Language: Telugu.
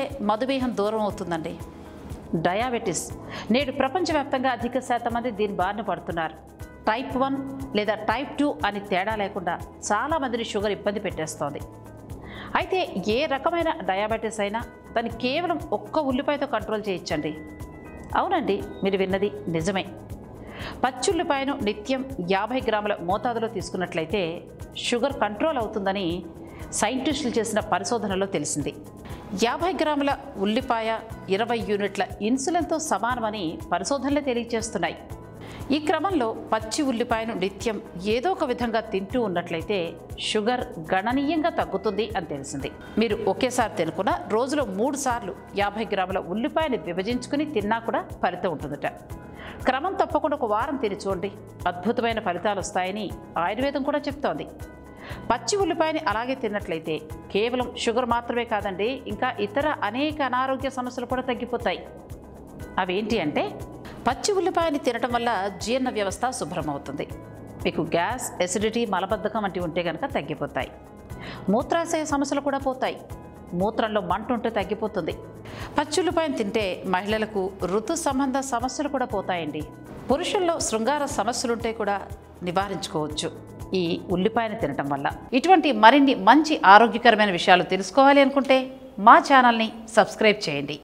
మధుమేహం దూరం అవుతుందండి డయాబెటిస్ నేడు ప్రపంచవ్యాప్తంగా అధిక శాతం మంది దీని బారిన పడుతున్నారు టైప్ వన్ లేదా టైప్ టూ అని తేడా లేకుండా చాలామందిని షుగర్ ఇబ్బంది పెట్టేస్తోంది అయితే ఏ రకమైన డయాబెటీస్ అయినా దాన్ని కేవలం ఒక్క ఉల్లిపాయతో కంట్రోల్ చేయొచ్చండి అవునండి మీరు విన్నది నిజమే పచ్చుల్లిపాయను నిత్యం యాభై గ్రాముల మోతాదులో తీసుకున్నట్లయితే షుగర్ కంట్రోల్ అవుతుందని సైంటిస్టులు చేసిన పరిశోధనలో తెలిసింది యాభై గ్రాముల ఉల్లిపాయ ఇరవై యూనిట్ల ఇన్సులిన్తో సమానమని పరిశోధనలు తెలియజేస్తున్నాయి ఈ క్రమంలో పచ్చి ఉల్లిపాయను నిత్యం ఏదో ఒక విధంగా తింటూ ఉన్నట్లయితే షుగర్ గణనీయంగా తగ్గుతుంది అని తెలిసింది మీరు ఒకేసారి తినుకున్న రోజులో మూడు సార్లు యాభై గ్రాముల ఉల్లిపాయని విభజించుకుని తిన్నా కూడా ఫలితం ఉంటుందట క్రమం తప్పకుండా ఒక వారం తిని చూడండి అద్భుతమైన ఫలితాలు వస్తాయని ఆయుర్వేదం కూడా చెప్తోంది పచ్చి ఉల్లిపాయని అలాగే తిన్నట్లయితే కేవలం షుగర్ మాత్రమే కాదండి ఇంకా ఇతర అనేక అనారోగ్య సమస్యలు కూడా తగ్గిపోతాయి అవేంటి అంటే పచ్చి ఉల్లిపాయని తినటం వల్ల జీర్ణ వ్యవస్థ శుభ్రమవుతుంది మీకు గ్యాస్ ఎసిడిటీ మలబద్ధకం వంటివి ఉంటే కనుక తగ్గిపోతాయి మూత్రాశయ సమస్యలు కూడా పోతాయి మూత్రంలో మంట ఉంటే తగ్గిపోతుంది పచ్చి ఉల్లిపాయను తింటే మహిళలకు ఋతు సంబంధ సమస్యలు కూడా పోతాయండి పురుషుల్లో శృంగార సమస్యలుంటే కూడా నివారించుకోవచ్చు ఈ ఉల్లిపాయను తినటం వల్ల ఇటువంటి మరిన్ని మంచి ఆరోగ్యకరమైన విషయాలు తెలుసుకోవాలి అనుకుంటే మా ఛానల్ని సబ్స్క్రైబ్ చేయండి